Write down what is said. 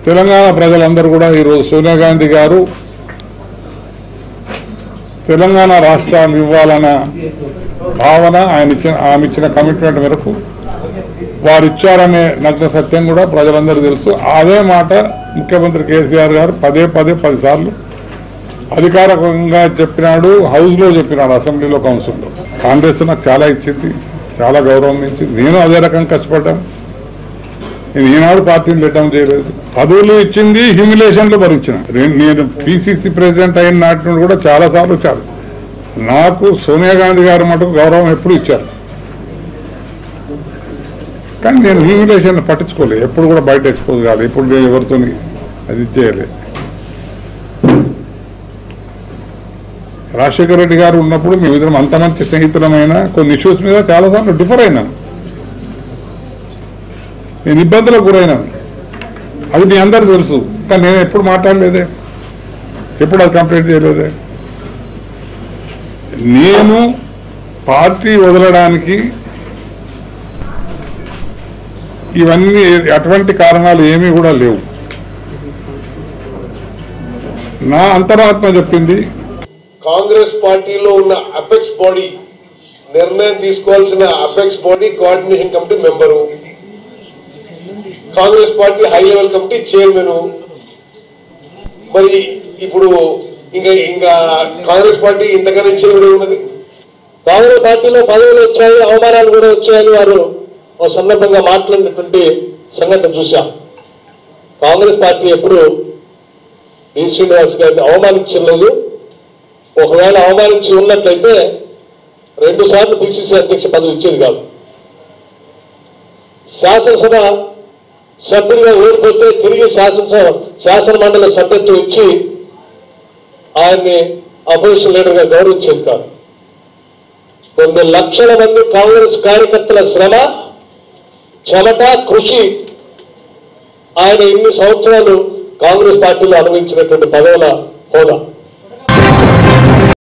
తెలంగాణ ప్రజలందరూ కూడా ఈరోజు సోనియా గాంధీ గారు తెలంగాణ రాష్ట్రాన్ని ఇవ్వాలన్న భావన ఆయన ఇచ్చిన ఆమె ఇచ్చిన కమిట్మెంట్ మేరకు వారు ఇచ్చారనే నగ్న సత్యం కూడా ప్రజలందరూ తెలుసు అదే మాట ముఖ్యమంత్రి కేసీఆర్ గారు పదే పదే పదిసార్లు అధికారికంగా చెప్పినాడు హౌస్లో చెప్పినాడు అసెంబ్లీలో కౌన్సిల్లో కాంగ్రెస్ నాకు చాలా ఇచ్చింది చాలా గౌరవం ఇచ్చింది నేను అదే రకంగా కష్టపడ్డాను నేను ఈనాడు పార్టీని లెట్టం చేయలేదు పదవులు ఇచ్చింది హ్యూమిలేషన్లు భరించిన రే- నేను పిసిసి ప్రెసిడెంట్ అయిన నాటి నుండి కూడా చాలా సార్లు వచ్చారు నాకు సోనియా గాంధీ గారు మటుకు గౌరవం ఎప్పుడు ఇచ్చారు కానీ నేను హ్యూమిలేషన్ పట్టించుకోలేదు ఎప్పుడు కూడా బయట ఎక్స్పోజ్ కాదు ఎప్పుడు నేను ఎవరితో అది చేయలేదు రాజశేఖర రెడ్డి గారు ఉన్నప్పుడు మేమిద్దరం అంత మంచి స్నేహితులమైన కొన్ని ఇష్యూస్ మీద చాలాసార్లు డిఫర్ అయినాను నేను ఇబ్బందులకు గురైనాను అది మీ అందరు తెలుసు కానీ నేను ఎప్పుడు మాట్లాడలేదే ఎప్పుడు అది కంప్లీట్ చేయలేదే నేను పార్టీ వదలడానికి ఇవన్నీ అటువంటి కారణాలు ఏమీ కూడా లేవు నా అంతరాత్మ చెప్పింది కాంగ్రెస్ పార్టీలో ఉన్న అపెక్స్ బాడీ నిర్ణయం తీసుకోవాల్సిన apex body coordination committee member Congress party high level committee chairman మరి ఇప్పుడు ఇంకా ఇంకా కాంగ్రెస్ పార్టీ ఇంతకన్నా ఇచ్చేది ఉన్నది కాంగ్రెస్ పార్టీలో పదవులు వచ్చాయి అవమానాలు కూడా వచ్చాయని వారు ఒక సందర్భంగా మాట్లాడినటువంటి సంఘటన చూశాం కాంగ్రెస్ పార్టీ ఎప్పుడు డి శ్రీనివాస్ గారిని అవమానించలేదు ఒకవేళ అవమానించి ఉన్నట్లయితే రెండు సార్లు పిసిసి అధ్యక్ష పదవి ఇచ్చేది కాదు శాసనసభ సభ్యుడిగా ఓడిపోతే తిరిగి శాసనసభ శాసన మండలి సభ్యత్వం ఇచ్చి ఆయన్ని అపోజిషన్ లీడర్గా గౌరవించేది కాదు కొన్ని లక్షల మంది కాంగ్రెస్ కార్యకర్తల శ్రమ చెమట కృషి ఆయన ఇన్ని సంవత్సరాలు కాంగ్రెస్ పార్టీలో అనుభవించినటువంటి పదవుల హోదా